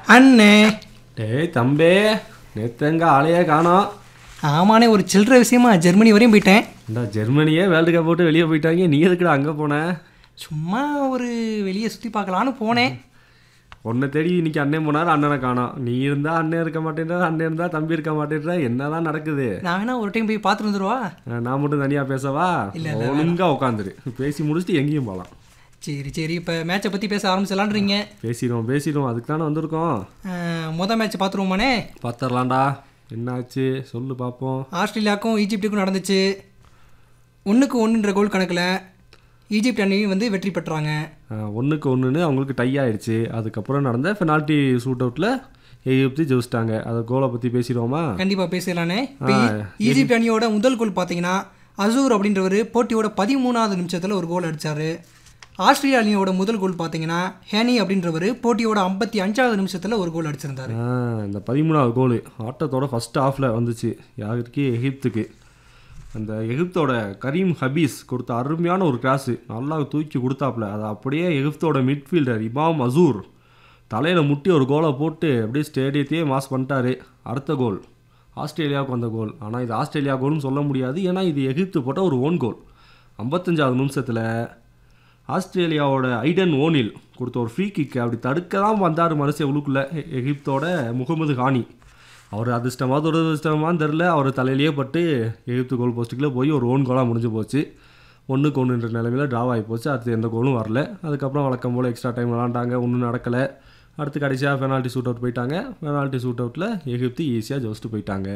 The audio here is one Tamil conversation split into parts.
அண்ணே டேய் தம்பி நேத்து எங்க ஆளையே காணோம் ஆமாண்ணே ஒரு சில்லற விஷயமா ஜெர்மனி வரையும் போயிட்டேன் இந்த ஜெர்மனியே வேர்ல்டு கப் போட்டு வெளியே போயிட்டாங்க நீ எதுக்குடா அங்கே போன சும்மா ஒரு வெளியே சுற்றி பார்க்கலான்னு போனேன் உன்னை தேடி இன்னைக்கு அண்ணன் போனார் அண்ணனை காணோம் நீ இருந்தா அண்ணன் இருக்க மாட்டேன்றா அண்ணன் இருந்தா தம்பி இருக்க மாட்டேன்றா என்னதான் நடக்குது நான் வேணா ஒரு டைம் போய் பார்த்துட்டு வந்துடுவா அஹ் நான் மட்டும் தனியா பேசவா ஒழுங்கா உட்காந்துரு பேசி முடிச்சுட்டு எங்கேயும் போகலாம் சரி சரி இப்போ மேட்சை பற்றி பேச ஆரம்பிச்சலான்றீங்க பேசிடுவோம் பேசிடுவோம் அதுக்கு தானே வந்திருக்கோம் மொதல் மேட்ச் பார்த்துருவோமாண்ணே பார்த்துடலாம்டா என்னாச்சு சொல்லு பார்ப்போம் ஆஸ்திரேலியாவுக்கும் ஈஜிப்டுக்கும் நடந்துச்சு ஒன்றுக்கு ஒன்றுன்ற கோல் கணக்கில் ஈஜிப்ட் அணி வந்து வெற்றி பெற்றாங்க அஹ் ஒண்ணுக்கு ஒன்றுன்னு அவங்களுக்கு டை ஆயிடுச்சு அதுக்கப்புறம் நடந்த பெனால்ட்டி ஷூட் அவுட்டில் எகிப்து ஜெயிச்சிட்டாங்க அதை கோலை பற்றி பேசிடுவோமா கண்டிப்பாக பேசலானே இப்போ ஈஜிப்ட் அணியோட முதல் கோல் பார்த்தீங்கன்னா அசூர் அப்படின்றவர் போட்டியோட பதிமூணாவது நிமிஷத்தில் ஒரு கோல் அடிச்சாரு ஆஸ்திரேலியா அணியோட முதல் கோல் பார்த்தீங்கன்னா ஹேனி அப்படின்றவர் போட்டியோட ஐம்பத்தி அஞ்சாவது நிமிஷத்தில் ஒரு கோல் அடிச்சிருந்தாரு ஆ, இந்த பதிமூணாவது கோல் ஆட்டத்தோட ஃபர்ஸ்ட் ஹாஃபில் வந்துச்சு யாருக்கு எகிப்துக்கு அந்த எகிப்தோட கரீம் ஹபீஸ் கொடுத்த அருமையான ஒரு கிராஸு நல்லா தூக்கி கொடுத்தாப்புல அதை அப்படியே எகிப்தோட மிட்ஃபீல்டர் இமாம் அசூர் தலையில் முட்டி ஒரு கோலை போட்டு அப்படியே ஸ்டேடியத்தையே மாஸ் பண்ணிட்டாரு அடுத்த கோல் ஆஸ்திரேலியாவுக்கு வந்த கோல் ஆனால் இது ஆஸ்திரேலியா கோல்னு சொல்ல முடியாது ஏன்னா இது எகிப்து போட்ட ஒரு ஓன் கோல் ஐம்பத்தஞ்சாவது நிமிஷத்தில் ஆஸ்திரேலியாவோட ஐடன் ஓனில் கொடுத்த ஒரு ஃப்ரீ கிக் அப்படி தடுக்க தான் வந்தார் மனுஷன் உள்ளுக்குள்ளே எ- எகிப்தோட முகமது ஹானி அவர் அதிர்ஷ்டமா துரதிர்ஷ்டமான்னு தெரில அவர் தலையிலேயே பட்டு எகிப்து கோல் போஸ்ட்டுக்குள்ளே போய் ஒரு ஓன் கோலாக முடிஞ்சு போச்சு ஒன்றுக்கு ஒன்றுன்ற நிலைமையில் ட்ராவ் ஆகி போச்சு அடுத்து எந்த கோலும் வரல அதுக்கப்புறம் வழக்கம் போல் எக்ஸ்ட்ரா டைம் விளாண்டாங்க ஒன்றும் நடக்கலை அடுத்து கடைசியாக பெனால்ட்டி ஷூட் அவுட் போயிட்டாங்க பெனால்ட்டி ஷூட் அவுட்டில் எகிப்து ஈஸியாக ஜெயிச்சுட்டு போயிட்டாங்க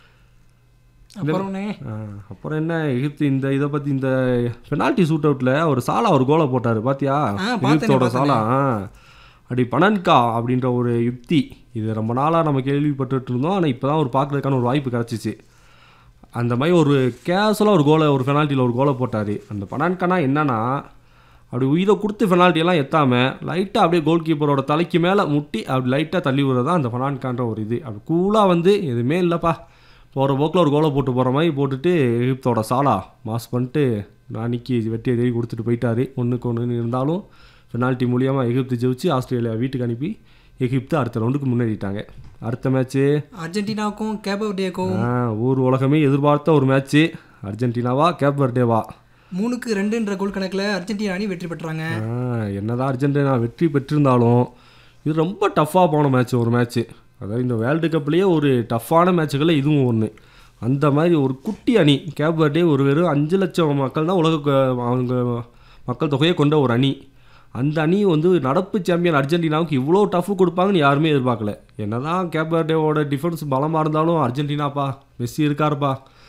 அப்புறம்னே ஆ, அப்புறம் என்ன எகிப்து இந்த இதை பற்றி இந்த பெனால்ட்டி ஷூட் அவுட்டில் ஒரு சாலா ஒரு கோலை போட்டார் பாத்தியா பார்த்தேனே, எகிப்தோட பார்த்தேனே. சாலா ஆ. அப்படி பனன்கா அப்படின்ற ஒரு யுக்தி இது ரொம்ப நாளாக நம்ம கேள்விப்பட்டுட்டு இருந்தோம் ஆனால் இப்போ தான் ஒரு பார்க்கறதுக்கான ஒரு வாய்ப்பு கிடச்சிச்சு அந்த மாதிரி ஒரு கேஷுவலாக ஒரு கோலை ஒரு பெனால்ட்டியில் ஒரு கோலை போட்டார் அந்த பனான்கானா என்னன்னா அப்படி உயிரை கொடுத்து பெனால்ட்டியெல்லாம் எத்தாமல் லைட்டாக அப்படியே கோல் கீப்பரோட தலைக்கு மேலே முட்டி அப்படி லைட்டாக தள்ளி விடுறது தான் அந்த பனான்கான்ற ஒரு இது அப்படி கூலாக வந்து எதுவுமே இல்லைப்பா போகிற போக்கில் ஒரு கோலை போட்டு போகிற மாதிரி போட்டுட்டு எகிப்தோட சாலா மாஸ் பண்ணிட்டு அன்னைக்கு வெட்டியை தேடி கொடுத்துட்டு போயிட்டாரு ஒன்றுக்கு ஒன்று இருந்தாலும் பெனால்ட்டி மூலியமாக எகிப்து ஜெயிச்சு ஆஸ்திரேலியா வீட்டுக்கு அனுப்பி எகிப்து அடுத்த ரவுண்டுக்கு முன்னேறிட்டாங்க அடுத்த மேட்ச்சு அர்ஜென்டினாவுக்கும் கேபவர்டேக்கும் ஊர் உலகமே எதிர்பார்த்த ஒரு மேட்ச்சு அர்ஜென்டினாவா கேப் வர்டேவா மூணுக்கு ரெண்டுன்ற கோல் கணக்கில் அர்ஜென்டினா அணி வெற்றி பெற்றாங்க ஆ, என்னதான் அர்ஜென்டினா வெற்றி பெற்றிருந்தாலும் இது ரொம்ப டஃப்பாக போன மேட்ச் ஒரு மேட்ச்சு அதாவது இந்த வேர்ல்டு கப்லேயே ஒரு டஃப்பான மேட்சுகளில் இதுவும் ஒன்று அந்த மாதிரி ஒரு குட்டி அணி கேப் வர்டே ஒரு வெறும் அஞ்சு லட்சம் மக்கள் தான் உலக க- அவங்க மக்கள் தொகையை கொண்ட ஒரு அணி அந்த அணி வந்து நடப்பு சாம்பியன் அர்ஜென்டினாவுக்கு இவ்வளோ டஃப் கொடுப்பாங்கன்னு யாருமே எதிர்பார்க்கல என்னதான் கேப் வர்டேவோட டிஃபென்ஸ் பலமாக இருந்தாலும் அர்ஜென்டினாப்பா மெஸ்ஸி இருக்காருப்பா